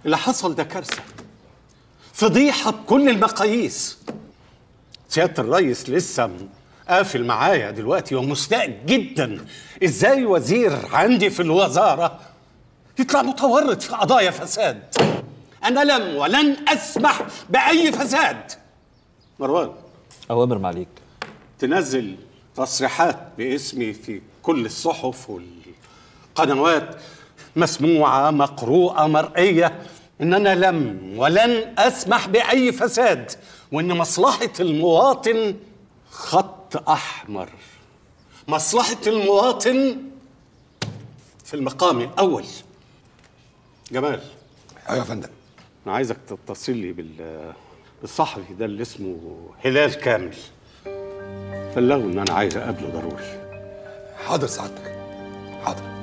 اللي حصل ده كارثه فضيحه بكل المقاييس سياده الرئيس لسه م- قافل معايا دلوقتي ومستاء جدا ازاي وزير عندي في الوزاره يطلع متورط في قضايا فساد انا لم ولن اسمح باي فساد مروان اوامر معليك تنزل تصريحات باسمي في كل الصحف والقنوات مسموعة مقروءة مرئية إن أنا لم ولن أسمح بأي فساد وإن مصلحة المواطن خط أحمر مصلحة المواطن في المقام الأول جمال ايوه يا فندم أنا عايزك تتصل لي بال بالصحفي ده اللي اسمه هلال كامل بلغه إن أنا عايز أقابله ضروري حاضر سعادتك حاضر